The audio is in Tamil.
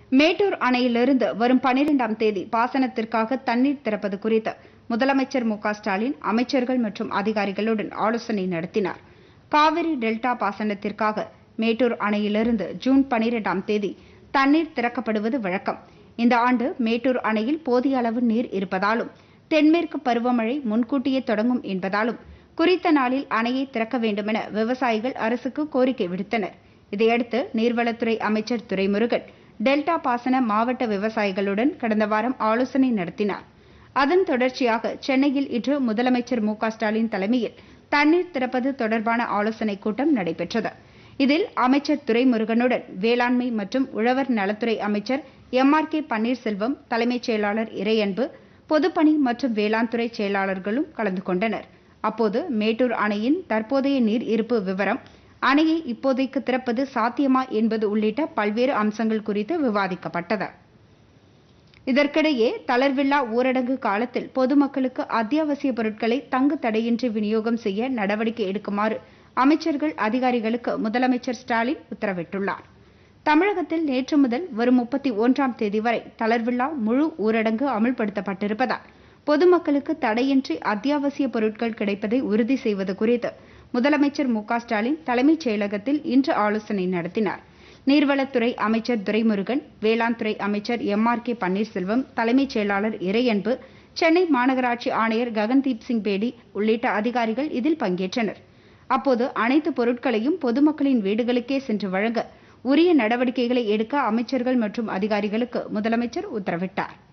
மேட்டூர் அணையிலிருந்து வரும் பனிரெண்டாம் தேதி பாசனத்திற்காக தண்ணீர் திறப்பது குறித்து முதலமைச்சர் மு க ஸ்டாலின் அமைச்சர்கள் மற்றும் அதிகாரிகளுடன் ஆலோசனை நடத்தினார் காவிரி டெல்டா பாசனத்திற்காக மேட்டூர் அணையிலிருந்து ஜூன் பனிரெண்டாம் தேதி தண்ணீர் திறக்கப்படுவது வழக்கம் இந்த ஆண்டு மேட்டூர் அணையில் போதிய அளவு நீர் இருப்பதாலும் தென்மேற்கு பருவமழை முன்கூட்டியே தொடங்கும் என்பதாலும் குறித்த நாளில் அணையை திறக்க வேண்டுமென விவசாயிகள் அரசுக்கு கோரிக்கை விடுத்தனர் இதையடுத்து நீர்வளத்துறை அமைச்சர் துரைமுருகன் டெல்டா பாசன மாவட்ட விவசாயிகளுடன் கடந்த வாரம் ஆலோசனை நடத்தினார் அதன் தொடர்ச்சியாக சென்னையில் இன்று முதலமைச்சர் மு க ஸ்டாலின் தலைமையில் தண்ணீர் திறப்பது தொடர்பான ஆலோசனைக் கூட்டம் நடைபெற்றது இதில் அமைச்சர் துரைமுருகனுடன் வேளாண்மை மற்றும் உழவர் நலத்துறை அமைச்சர் எம் ஆர் கே பன்னீர்செல்வம் தலைமைச் செயலாளர் இறையன்பு பொதுப்பணி மற்றும் வேளாண் துறை செயலாளர்களும் கலந்து கொண்டனர் அப்போது மேட்டூர் அணையின் தற்போதைய நீர் இருப்பு விவரம் அணையை இப்போதைக்கு திறப்பது சாத்தியமா என்பது உள்ளிட்ட பல்வேறு அம்சங்கள் குறித்து விவாதிக்கப்பட்டது இதற்கிடையே தளர்வில்லா ஊரடங்கு காலத்தில் பொதுமக்களுக்கு அத்தியாவசிய பொருட்களை தங்கு தடையின்றி விநியோகம் செய்ய நடவடிக்கை எடுக்குமாறு அமைச்சர்கள் அதிகாரிகளுக்கு முதலமைச்சர் ஸ்டாலின் உத்தரவிட்டுள்ளார் தமிழகத்தில் நேற்று முதல் வரும் முப்பத்தி ஒன்றாம் தேதி வரை தளர்வில்லா முழு ஊரடங்கு அமல்படுத்தப்பட்டிருப்பதால் பொதுமக்களுக்கு தடையின்றி அத்தியாவசிய பொருட்கள் கிடைப்பதை உறுதி செய்வது குறித்து முதலமைச்சர் மு க ஸ்டாலின் தலைமைச் செயலகத்தில் இன்று ஆலோசனை நடத்தினார் நீர்வளத்துறை அமைச்சர் துரைமுருகன் வேளாண் துறை அமைச்சர் எம் ஆர் கே பன்னீர்செல்வம் தலைமைச் செயலாளர் இறையன்பு சென்னை மாநகராட்சி ஆணையர் ககன்தீப் சிங் பேடி உள்ளிட்ட அதிகாரிகள் இதில் பங்கேற்றனர் அப்போது அனைத்து பொருட்களையும் பொதுமக்களின் வீடுகளுக்கே சென்று வழங்க உரிய நடவடிக்கைகளை எடுக்க அமைச்சர்கள் மற்றும் அதிகாரிகளுக்கு முதலமைச்சர் உத்தரவிட்டார்